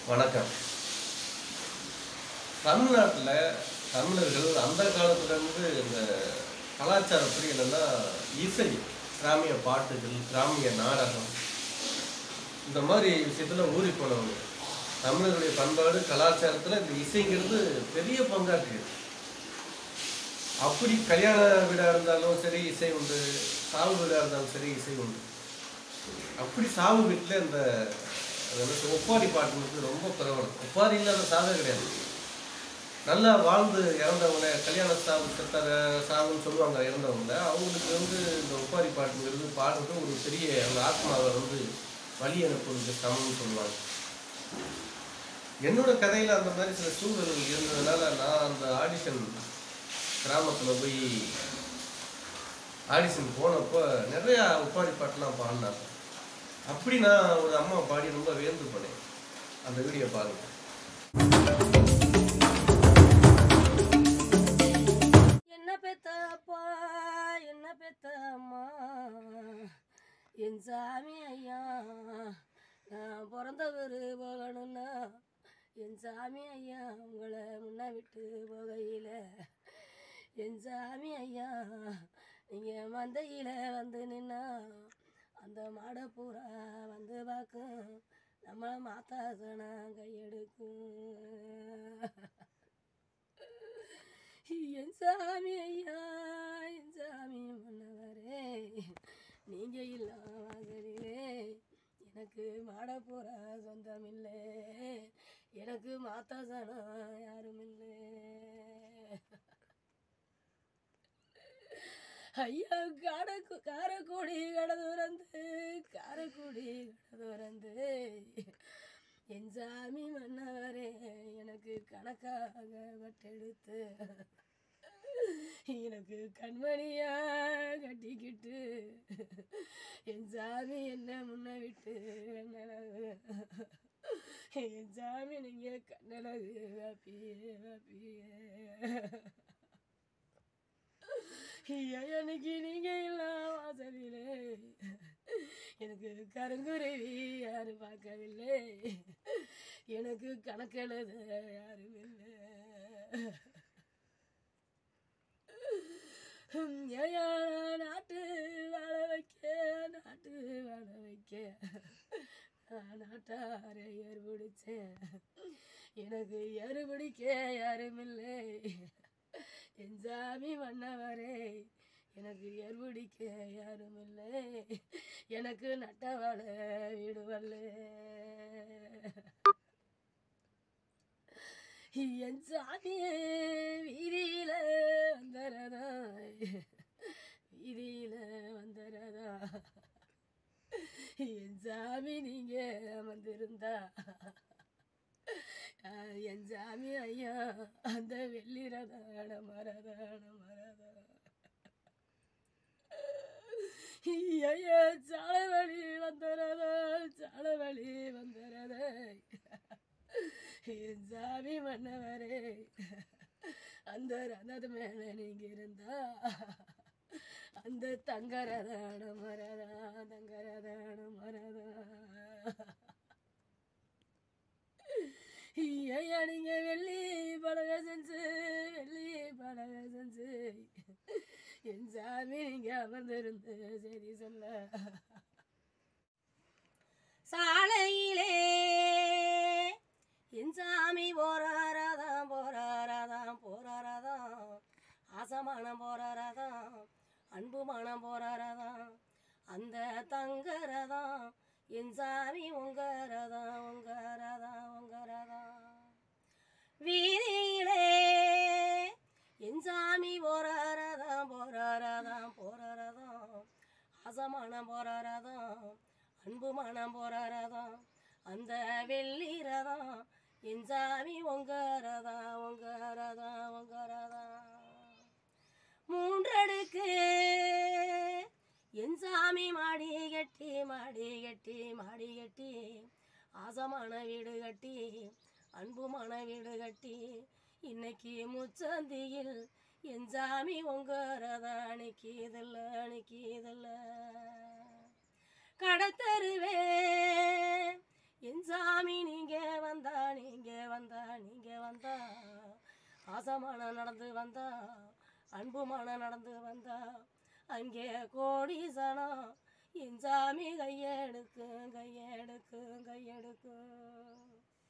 வணக்கம் தமிழ்நாட்டில் தமிழர்கள் அந்த காலத்துலேருந்து இந்த கலாச்சாரப்படி என்னென்னா இசை கிராமிய பாட்டுகள் கிராமிய நாடகம் இந்த மாதிரி விஷயத்தில் ஊறி போனவங்க தமிழர்களுடைய பண்பாடு கலாச்சாரத்தில் இந்த இசைங்கிறது பெரிய பங்காற்றியது அப்படி கல்யாண வீடாக இருந்தாலும் சரி இசை உண்டு சாவு வீடாக இருந்தாலும் சரி இசை உண்டு அப்படி சாவு வீட்டில் இந்த அது என்ன சொல்றது, ஒப்பாரி பாட்டுங்கிறது ரொம்ப பிரபலம் ஒப்பாரி இல்லாத சாவே கிடையாது நல்லா வாழ்ந்து இறந்தவங்க கல்யாண சாவு செத்த சாவுன்னு சொல்லுவாங்க இறந்தவங்க அவங்களுக்கு வந்து இந்த ஒப்பாரி பாட்டுங்கிறது பாடுறது ஒரு பெரிய அந்த ஆத்மாவை வந்து வழி அனுப்புறதுக்கு சமம்னு சொல்லுவாங்க என்னோட கதையில் அந்த மாதிரி சில சூழல்கள் இருந்ததுனால நான் அந்த ஆடிஷன் கிராமத்தில் போய் ஆடிஷன் போனப்போ நிறையா ஒப்பாரி பாட்டுலாம் பாடினாங்க அப்படி நான் ஒரு அம்மா பாடி ரொம்ப வியந்து போனேன் அந்த வீடியோ பாருங்க என்ன பெத்த அப்பா என்ன பெத்த அம்மா என் சாமி ஐயா நான் பிறந்தவர் போகணும்னா என் சாமி ஐயா உங்களை முன்ன விட்டு போகையில என் சாமி ஐயா நீங்கள் மந்தையில் வந்து நின்னா அந்த மாடை பூரா வந்து பார்க்கும் நம்மளை மாத்தாசனா கையெடுக்கும் என் சாமி ஐயா என் சாமி மன்னவரே நீங்க இல்லாம வாசலிலே எனக்கு மாட போற சொந்தம் இல்லை எனக்கு மாத்தா சனம் யாரும் இல்லை ஐயா காரக்கு காரக்குடி கடதுறந்து காரக்குடி கடதுறந்து என் சாமி மன்னவரே எனக்கு கணக்காக வட்டெடுத்து எனக்கு கண்மணியா கட்டிக்கிட்டு என் சாமி என்ன முன்ன விட்டு கண்ணழகு என் சாமி நீங்க கண்ணழகு வாப்பியே வாப்பியே எனக்கு நீங்க எல்லாம் வாசலிலே எனக்கு கருங்குருவி யாரும் பார்க்கவில்லை எனக்கு கணக்கெழுத யாரும் இல்லை ஏயா நாட்டு வாழ வைக்க நாட்டு வாழ வைக்க நான் நாட்டாரை ஏறு பிடிச்சேன் எனக்கு ஏறு பிடிக்க யாரும் இல்லை என் சாமி மன்னவரே எனக்கு ஏறு பிடிக்க யாரும் இல்லை எனக்கு நட்டவாழ வீடு வரல என் சாமியே வீதியில வந்தரதா வீதியில வந்தரதா என் சாமி நீங்க வந்திருந்தா ஆஹ், என் சாமி ஐயா அந்த வெள்ளி ரதான மரதான மரதா ஐயா சாலை வழி வந்தரதா சாலை வழி வந்தரதா என் சாமி மன்னவரே அந்த ரதத்து மேல நீங்க இருந்தா அந்த தங்கரதான மரதா தங்கரதான மரதா ஐயா நீங்க வெள்ளி படக செஞ்சு வெள்ளி படக செஞ்சு என் சாமி நீங்க அமர்ந்திருந்து சரி சொல்ல சாலையிலே என் சாமி போறாராதான் போறாராதான் போறாராதான் ஆசமானம் போறாராதான் அன்பு மனம் போறாராதான் அந்த தங்கரதான் என் சாமி உங்கரதான் உங்கரதான் உங்கரதான் வீதியிலே என் சாமி போறாராதான் போறாராதான் போறாராதான் ஆசமானம் போறாராதான் அன்பு மனம் போறாராதான் அந்த வெள்ளி ரதம் என் சாமி உங்கரதா உங்கரதா உங்கரதா மூன்றடுக்கு என் சாமி மாடி கட்டி மாடி கட்டி மாடி கட்டி ஆசமான வீடு கட்டி அன்புமான வீடு கட்டி இன்னைக்கு முச்சந்தியில் என் சாமி உங்கரதா அணிக்கிதல்ல அணிக்கிதல்ல கடத்தருவே என் சாமி நீங்க வந்தா பாசமான நடந்து வந்தா அன்புமான நடந்து வந்தா அங்கே கோடீசனம் என் சாமி கையெடுக்கும் கையெடுக்கும் கையெடுக்கும்